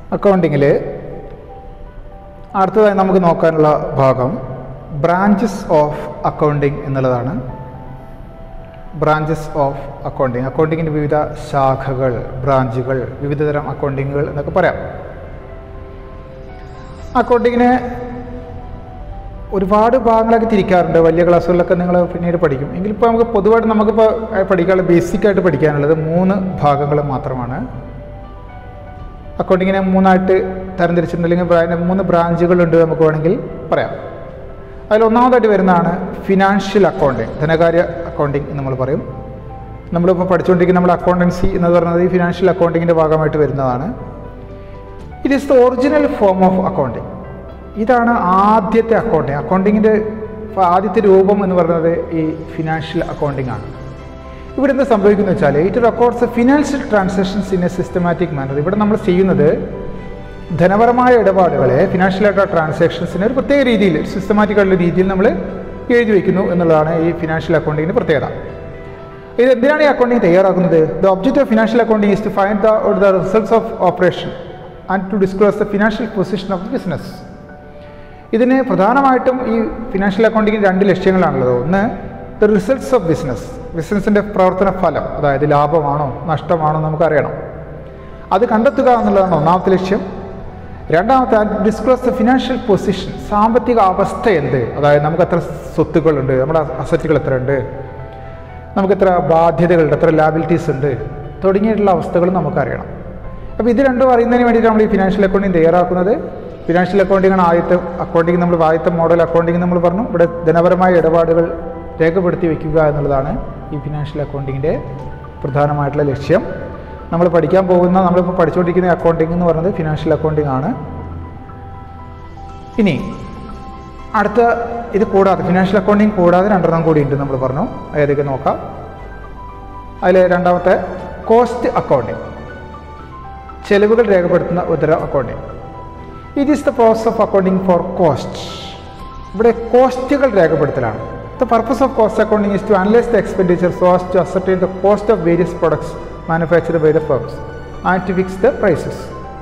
അക്കൗണ്ടിങ്ങിൽ അടുത്തതായി നമുക്ക് നോക്കാനുള്ള ഭാഗം ബ്രാഞ്ചസ് ഓഫ് അക്കൗണ്ടിങ് എന്നുള്ളതാണ് ബ്രാഞ്ചസ് ഓഫ് അക്കൗണ്ടിങ് അക്കൗണ്ടിങ്ങിൻ്റെ വിവിധ ശാഖകൾ ബ്രാഞ്ചുകൾ വിവിധതരം അക്കൗണ്ടിങ്ങുകൾ എന്നൊക്കെ പറയാം അക്കൗണ്ടിങ്ങിനെ ഒരുപാട് ഭാഗങ്ങളാക്കി തിരിക്കാറുണ്ട് വലിയ ക്ലാസ്സുകളിലൊക്കെ നിങ്ങൾ പിന്നീട് പഠിക്കും എങ്കിലും ഇപ്പോൾ നമുക്ക് പൊതുവായിട്ട് നമുക്കിപ്പോൾ പഠിക്കാനുള്ള ബേസിക്കായിട്ട് പഠിക്കാനുള്ളത് മൂന്ന് ഭാഗങ്ങൾ മാത്രമാണ് അക്കൗണ്ടിങ്ങിനെ മൂന്നായിട്ട് തരംതിരിച്ചിട്ടുണ്ട് അല്ലെങ്കിൽ ബ്രാ- മൂന്ന് ബ്രാഞ്ചുകളുണ്ട് നമുക്ക് വേണമെങ്കിൽ പറയാം അതിൽ ഒന്നാമതായിട്ട് വരുന്നതാണ് ഫിനാൻഷ്യൽ അക്കൗണ്ടിങ് ധനകാര്യ അക്കൗണ്ടിങ് എന്ന് നമ്മൾ പറയും നമ്മളിപ്പോൾ പഠിച്ചുകൊണ്ടിരിക്കുന്ന നമ്മൾ അക്കൗണ്ടൻസി എന്ന് പറയുന്നത് ഈ ഫിനാൻഷ്യൽ അക്കൗണ്ടിങ്ങിൻ്റെ ഭാഗമായിട്ട് വരുന്നതാണ് it is the original form of accounting ഇതാണ് ആദ്യത്തെ അക്കൗണ്ടിങ് അക്കൗണ്ടിങ്ങിൻ്റെ ആദ്യത്തെ രൂപം എന്ന് പറയുന്നത് ഈ ഫിനാൻഷ്യൽ അക്കൗണ്ടിങ് ആണ് ഇവിടെ എന്താ സംഭവിക്കുന്നത് വെച്ചാൽ it records financial transactions in a systematic manner ഇവിടെ നമ്മൾ ചെയ്യുന്നത് ധനപരമായ ഇടപാടുകളെ ഫിനാൻഷ്യൽ ആയിട്ടുള്ള ട്രാൻസാക്ഷൻസിനെ ഒരു പ്രത്യേക രീതിയിൽ സിസ്റ്റമാറ്റിക് ആയിട്ടുള്ള രീതിയിൽ നമ്മൾ എഴുതി വയ്ക്കുന്നു എന്നുള്ളതാണ് ഈ ഫിനാൻഷ്യൽ അക്കൗണ്ടിങ്ങിൻ്റെ പ്രത്യേകത ഇത് എന്തിനാണ് ഈ അക്കൗണ്ടിങ് തയ്യാറാക്കുന്നത് the object of financial accounting is to find the the results of operation and to disclose the financial position of the business ഇതിന് പ്രധാനമായിട്ടും ഈ ഫിനാൻഷ്യൽ അക്കൗണ്ടിങ്ങിന് രണ്ട് ലക്ഷ്യങ്ങളാണുള്ളത് ഒന്ന് ദ റിസൾട്ട്സ് ഓഫ് ബിസിനസ് ബിസിനസ്സിൻ്റെ പ്രവർത്തന ഫലം അതായത് ലാഭമാണോ നഷ്ടമാണോ നമുക്കറിയണം അത് കണ്ടെത്തുക എന്നുള്ളതാണ് ഒന്നാമത്തെ ലക്ഷ്യം രണ്ടാമത്തെ ഡിസ്ക്ലോസ് ദ ഫിനാൻഷ്യൽ പൊസിഷൻ സാമ്പത്തിക അവസ്ഥ എന്ത് അതായത് നമുക്ക് എത്ര സ്വത്തുക്കളുണ്ട് നമ്മുടെ അസറ്റുകൾ എത്ര ഉണ്ട് നമുക്ക് എത്ര ബാധ്യതകളുണ്ട് എത്ര ലാബിലിറ്റീസ് ഉണ്ട് തുടങ്ങിയിട്ടുള്ള അവസ്ഥകൾ നമുക്കറിയണം അപ്പോൾ ഇത് രണ്ടും അറിയുന്നതിന് വേണ്ടിയിട്ട് നമ്മൾ ഈ ഫിനാൻഷ്യൽ അക്കൗണ്ടിങ് തയ്യാറാക്കുന്നത് ഫിനാൻഷ്യൽ അക്കൗണ്ടിംഗ് ആണ് ആദ്യത്തെ അക്കൗണ്ടിങ് നമ്മൾ ആദ്യത്തെ മോഡൽ അക്കൗണ്ടിങ് നമ്മൾ പറഞ്ഞു ഇവിടെ ധനപരമായ ഇടപാടുകൾ രേഖപ്പെടുത്തി വയ്ക്കുക എന്നുള്ളതാണ് ഈ ഫിനാൻഷ്യൽ അക്കൗണ്ടിങ്ങിൻ്റെ പ്രധാനമായിട്ടുള്ള ലക്ഷ്യം നമ്മൾ പഠിക്കാൻ പോകുന്ന നമ്മളിപ്പോൾ പഠിച്ചുകൊണ്ടിരിക്കുന്ന അക്കൗണ്ടിങ് എന്ന് പറയുന്നത് ഫിനാൻഷ്യൽ അക്കൗണ്ടിങ് ആണ് ഇനി അടുത്ത ഇത് കൂടാതെ ഫിനാൻഷ്യൽ അക്കൗണ്ടിങ് കൂടാതെ രണ്ടെണ്ണം കൂടി ഉണ്ട് നമ്മൾ പറഞ്ഞു ഏതൊക്കെ നോക്കാം അതിൽ രണ്ടാമത്തെ കോസ്റ്റ് അക്കൗണ്ടിങ് ചെലവുകൾ രേഖപ്പെടുത്തുന്ന ഉത്തര accounting it is the process of accounting for cost ഇവിടെ കോസ്റ്റുകൾ രേഖപ്പെടുത്തലാണ് the purpose of cost accounting is to analyse the expenditure so as to ascertain the cost of various products manufactured by the firms and to fix the prices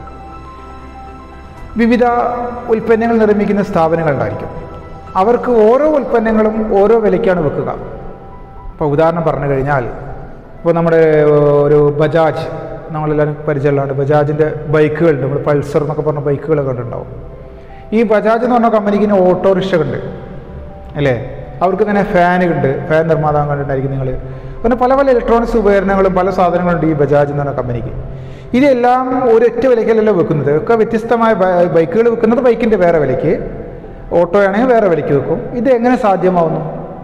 വിവിധ ഉൽപ്പന്നങ്ങൾ നിർമ്മിക്കുന്ന സ്ഥാപനങ്ങളുണ്ടായിരിക്കും അവർക്ക് ഓരോ ഉൽപ്പന്നങ്ങളും ഓരോ വിലയ്ക്കാണ് വെക്കുക ഇപ്പോൾ ഉദാഹരണം പറഞ്ഞു കഴിഞ്ഞാൽ ഇപ്പോൾ നമ്മുടെ ഒരു ബജാജ് നമ്മളെല്ലാവരും പരിചയമുള്ളതാണ് ബജാജിൻ്റെ ബൈക്കുകളുണ്ട് നമ്മൾ പൾസർ എന്നൊക്കെ പറഞ്ഞ ബൈക്കുകളൊക്കെ കണ്ടിട്ടുണ്ടാവും ഈ ബജാജ് എന്ന് പറഞ്ഞ കമ്പനിക്ക് ഓട്ടോറിക്ഷകളുണ്ട് അല്ലേ അവർക്ക് തന്നെ ഫാനുണ്ട് ഫാൻ നിർമ്മാതാവ് കണ്ടിട്ടുണ്ടായിരിക്കും നിങ്ങൾ പിന്നെ പല പല ഇലക്ട്രോണിക്സ് ഉപകരണങ്ങളും പല സാധനങ്ങളുണ്ട് ഈ ബജാജ് എന്ന് പറഞ്ഞ കമ്പനിക്ക് ഇതെല്ലാം ഒരൊറ്റ വിലയ്ക്കല്ലല്ലോ വെക്കുന്നത് ഒക്കെ വ്യത്യസ്തമായ ബ- ബൈക്കുകൾ വെക്കുന്നത് ബൈക്കിൻ്റെ വേറെ വിലയ്ക്ക് ഓട്ടോ ആണെങ്കിൽ വേറെ വിലയ്ക്ക് വെക്കും ഇത് എങ്ങനെ സാധ്യമാവുന്നു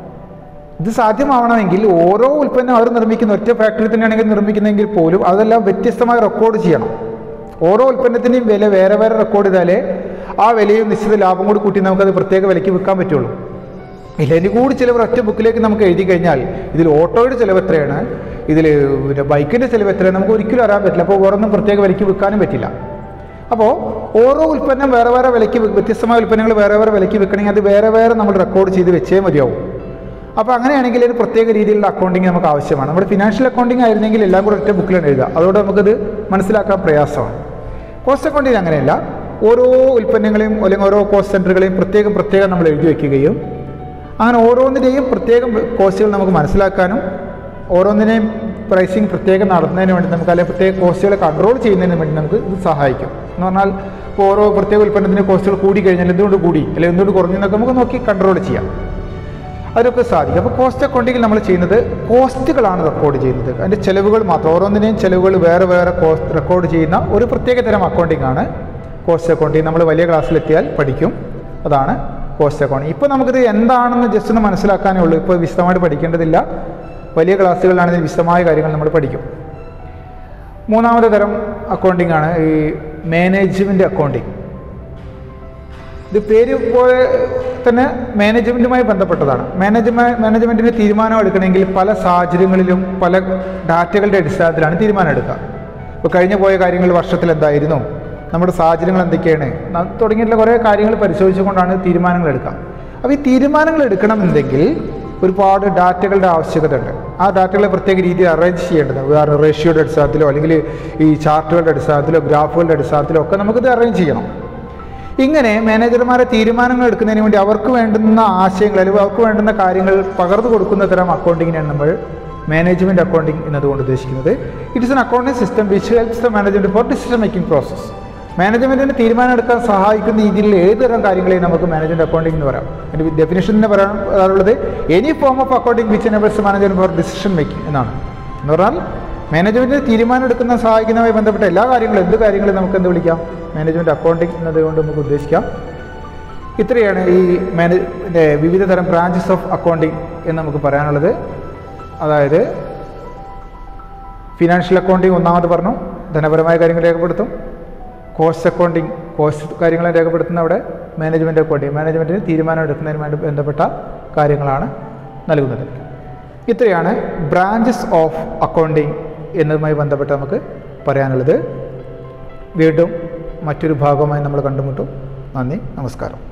ഇത് സാധ്യമാവണമെങ്കിൽ ഓരോ ഉൽപ്പന്നം അവർ നിർമ്മിക്കുന്ന ഒറ്റ ഫാക്ടറി തന്നെയാണെങ്കിൽ നിർമ്മിക്കുന്നതെങ്കിൽ പോലും അതെല്ലാം വ്യത്യസ്തമായി റെക്കോർഡ് ചെയ്യണം ഓരോ ഉൽപ്പന്നത്തിൻ്റെയും വില വേറെ വേറെ റെക്കോർഡ് ചെയ്താലേ ആ വിലയും നിശ്ചിത ലാഭം കൂടി കൂട്ടി നമുക്കത് പ്രത്യേക വിലയ്ക്ക് വിൽക്കാൻ പറ്റുള്ളൂ ഇല്ല ഇനി കൂടി ചിലവർ ഒറ്റ ബുക്കിലേക്ക് നമുക്ക് എഴുതി കഴിഞ്ഞാൽ ഇതിൽ ഓട്ടോയുടെ ചിലവ് എത്രയാണ് ഇതിൽ പിന്നെ ബൈക്കിൻ്റെ ചിലവ് എത്രയാണ് നമുക്ക് ഒരിക്കലും അറിയാൻ പറ്റില്ല അപ്പോൾ വേറൊന്നും പ്രത്യേക വിലയ്ക്ക് വിൽക്കാനും പറ്റില്ല അപ്പോൾ ഓരോ ഉൽപ്പന്നം വേറെ വേറെ വിലയ്ക്ക് വി- വ്യത്യസ്തമായ ഉൽപ്പന്നങ്ങൾ വേറെ വേറെ വിലയ്ക്ക് വിൽക്കണമെങ്കിൽ അത് വേറെ വേറെ നമ്മൾ റെക്കോർഡ് ചെയ്ത് വെച്ചേ മതിയാവും അപ്പോൾ അങ്ങനെയാണെങ്കിൽ ഒരു പ്രത്യേക രീതിയിലുള്ള അക്കൗണ്ടിങ് നമുക്ക് ആവശ്യമാണ് നമ്മുടെ ഫിനാൻഷ്യൽ അക്കൗണ്ടിങ് ആയിരുന്നെങ്കിൽ എല്ലാം കൂടെ ഒറ്റ ബുക്കിലാണ് എഴുതുക അതുകൊണ്ട് നമുക്കത് മനസ്സിലാക്കാൻ പ്രയാസമാണ് കോസ്റ്റ് അക്കൗണ്ടിങ് അങ്ങനെയല്ല ഓരോ ഉൽപ്പന്നങ്ങളെയും അല്ലെങ്കിൽ ഓരോ കോസ്റ്റ് സെൻറ്ററുകളെയും പ്രത്യേകം പ്രത്യേകം നമ്മൾ എഴുതി വയ്ക്കുകയും അങ്ങനെ ഓരോന്നിൻ്റെയും പ്രത്യേകം കോസ്റ്റുകൾ നമുക്ക് മനസ്സിലാക്കാനും ഓരോന്നിനെയും പ്രൈസിങ് പ്രത്യേകം നടത്തുന്നതിന് വേണ്ടി നമുക്ക് അല്ലെങ്കിൽ പ്രത്യേക കോസ്റ്റുകളെ കൺട്രോൾ ചെയ്യുന്നതിന് വേണ്ടി നമുക്ക് ഇത് സഹായിക്കും എന്ന് പറഞ്ഞാൽ ഇപ്പോൾ ഓരോ പ്രത്യേക ഉൽപ്പന്നത്തിൻ്റെ കോസ്റ്റുകൾ കൂടി കഴിഞ്ഞാൽ എന്തുകൊണ്ട് കൂടി അല്ലെങ്കിൽ എന്തുകൊണ്ട് കുറഞ്ഞു എന്നൊക്കെ നമുക്ക് നോക്കി കൺട്രോൾ ചെയ്യാം അതിനൊക്കെ സാധിക്കും അപ്പോൾ കോസ്റ്റ് അക്കൗണ്ടിങ്ങിൽ നമ്മൾ ചെയ്യുന്നത് കോസ്റ്റുകളാണ് റെക്കോർഡ് ചെയ്യുന്നത് അതിൻ്റെ ചിലവുകൾ മാത്രം ഓരോന്നിനെയും ചിലവുകൾ വേറെ വേറെ കോസ്റ്റ് റെക്കോർഡ് ചെയ്യുന്ന ഒരു പ്രത്യേക തരം അക്കൗണ്ടിങ് ആണ് കോസ്റ്റ് അക്കൗണ്ടിങ് നമ്മൾ വലിയ ക്ലാസ്സിലെത്തിയാൽ പഠിക്കും അതാണ് കോസ്റ്റ് അക്കൗണ്ടിങ് ഇപ്പോൾ നമുക്കിത് എന്താണെന്ന് ജസ്റ്റ് ഒന്ന് മനസ്സിലാക്കാനേ ഉള്ളൂ ഇപ്പോൾ വിശദമായിട്ട് പഠിക്കേണ്ടതില്ല വലിയ ക്ലാസ്സുകളിലാണെങ്കിൽ വിശദമായ കാര്യങ്ങൾ നമ്മൾ പഠിക്കും മൂന്നാമത്തെ തരം അക്കൗണ്ടിങ് ആണ് ഈ മാനേജ്മെൻറ്റ് അക്കൗണ്ടിങ് ഇത് പേര് പോലെ തന്നെ മാനേജ്മെൻറ്റുമായി ബന്ധപ്പെട്ടതാണ് മാനേജ്മെൻറ്റ് മാനേജ്മെൻറ്റിന് തീരുമാനം എടുക്കണമെങ്കിൽ പല സാഹചര്യങ്ങളിലും പല ഡാറ്റകളുടെ അടിസ്ഥാനത്തിലാണ് തീരുമാനം എടുക്കുക ഇപ്പോൾ കഴിഞ്ഞു പോയ കാര്യങ്ങൾ വർഷത്തിൽ എന്തായിരുന്നു നമ്മുടെ സാഹചര്യങ്ങൾ എന്തൊക്കെയാണ് ന- തുടങ്ങിയിട്ടുള്ള കുറേ കാര്യങ്ങൾ പരിശോധിച്ചുകൊണ്ടാണ് തീരുമാനങ്ങൾ എടുക്കുക അപ്പോൾ ഈ തീരുമാനങ്ങൾ എടുക്കണമെന്നുണ്ടെങ്കിൽ ഒരുപാട് ഡാറ്റകളുടെ ആവശ്യകത ഉണ്ട് ആ ഡാറ്റകളെ പ്രത്യേക രീതിയിൽ അറേഞ്ച് ചെയ്യേണ്ടത് ഉദാഹരണം റേഷ്യോയുടെ അടിസ്ഥാനത്തിലോ അല്ലെങ്കിൽ ഈ ചാർട്ടുകളുടെ അടിസ്ഥാനത്തിലോ ഗ്രാഫുകളുടെ അടിസ്ഥാനത്തിലോ ഒക്കെ നമുക്കിത് അറേഞ്ച് ചെയ്യണം ഇങ്ങനെ മാനേജർമാരെ തീരുമാനങ്ങൾ എടുക്കുന്നതിന് വേണ്ടി അവർക്ക് വേണ്ടുന്ന ആശയങ്ങൾ അല്ലെങ്കിൽ അവർക്ക് വേണ്ടുന്ന കാര്യങ്ങൾ പകർന്നു കൊടുക്കുന്ന തരം അക്കൗണ്ടിങ്ങിനാണ് നമ്മൾ മാനേജ്മെൻറ്റ് അക്കൗണ്ടിങ് എന്നതുകൊണ്ട് ഉദ്ദേശിക്കുന്നത് it is an accounting system which helps the management for decision making process മാനേജ്മെൻറ്റിന് തീരുമാനം എടുക്കാൻ സഹായിക്കുന്ന രീതിയിൽ ഏത് തരം കാര്യങ്ങളെയും നമുക്ക് മാനേജ്മെൻറ്റ് അക്കൗണ്ടിംഗ് എന്ന് പറയാം അതിൻ്റെ ഡെഫിനേഷൻ തന്നെ പറയാനുള്ളത് any form of accounting which enables management for decision making എന്നാണ് എന്ന് പറഞ്ഞാൽ മാനേജ്മെൻറ്റ് തീരുമാനം എടുക്കുന്ന സഹായിക്കുന്നതുമായി ബന്ധപ്പെട്ട എല്ലാ കാര്യങ്ങളും എന്ത് കാര്യങ്ങളും നമുക്ക് എന്ത് വിളിക്കാം മാനേജ്മെൻറ്റ് അക്കൗണ്ടിംഗ് എന്നതുകൊണ്ട് നമുക്ക് ഉദ്ദേശിക്കാം ഇത്രയാണ് ഈ മാനേജ് വിവിധ തരം ബ്രാഞ്ചസ് ഓഫ് അക്കൗണ്ടിംഗ് എന്ന് നമുക്ക് പറയാനുള്ളത് അതായത് ഫിനാൻഷ്യൽ അക്കൗണ്ടിംഗ് ഒന്നാമത് പറഞ്ഞു ധനപരമായ കാര്യങ്ങൾ രേഖപ്പെടുത്തും കോസ്റ്റ് അക്കൗണ്ടിംഗ് കോസ്റ്റ് കാര്യങ്ങളെ രേഖപ്പെടുത്തുന്ന അവിടെ മാനേജ്മെൻറ്റ് അക്കൗണ്ടിംഗ് മാനേജ്മെൻറ്റിന് തീരുമാനം എടുക്കുന്നതിനുമായി ബന്ധപ്പെട്ട കാര്യങ്ങളാണ് നൽകുന്നത് ഇത്രയാണ് ബ്രാഞ്ചസ് ഓഫ് അക്കൗണ്ടിംഗ് എന്നതുമായി ബന്ധപ്പെട്ട് നമുക്ക് പറയാനുള്ളത് വീണ്ടും മറ്റൊരു ഭാഗമായി നമ്മൾ കണ്ടുമുട്ടും നന്ദി നമസ്കാരം